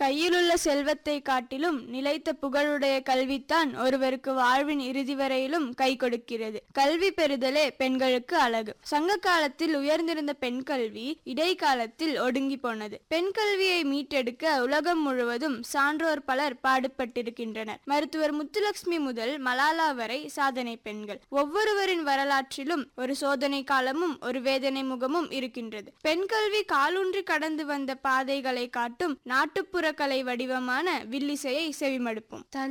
கையிலுள்ள செல்வத்தை காட்டிலும் நிலைத்த புகழுடைய கல்வித்தான் ஒருவருக்கு வாழ்வின் இறுதி வரையிலும் கை கொடுக்கிறது கல்வி பெறுதலே பெண்களுக்கு அழகு சங்க காலத்தில் உயர்ந்திருந்த பெண் கல்வி இடைக்காலத்தில் ஒடுங்கி போனது பெண் கல்வியை மீட்டெடுக்க உலகம் முழுவதும் சான்றோர் பலர் பாடுபட்டிருக்கின்றனர் மருத்துவர் முத்துலட்சுமி முதல் மலாலா வரை சாதனை பெண்கள் ஒவ்வொருவரின் வரலாற்றிலும் ஒரு சோதனை காலமும் ஒரு வேதனை முகமும் இருக்கின்றது பெண் கல்வி காலூன்றி கடந்து வந்த பாதைகளை காட்டும் நாட்டுப்புற கலை வடிவமான வில்லிசையை செவிமடுப்போம்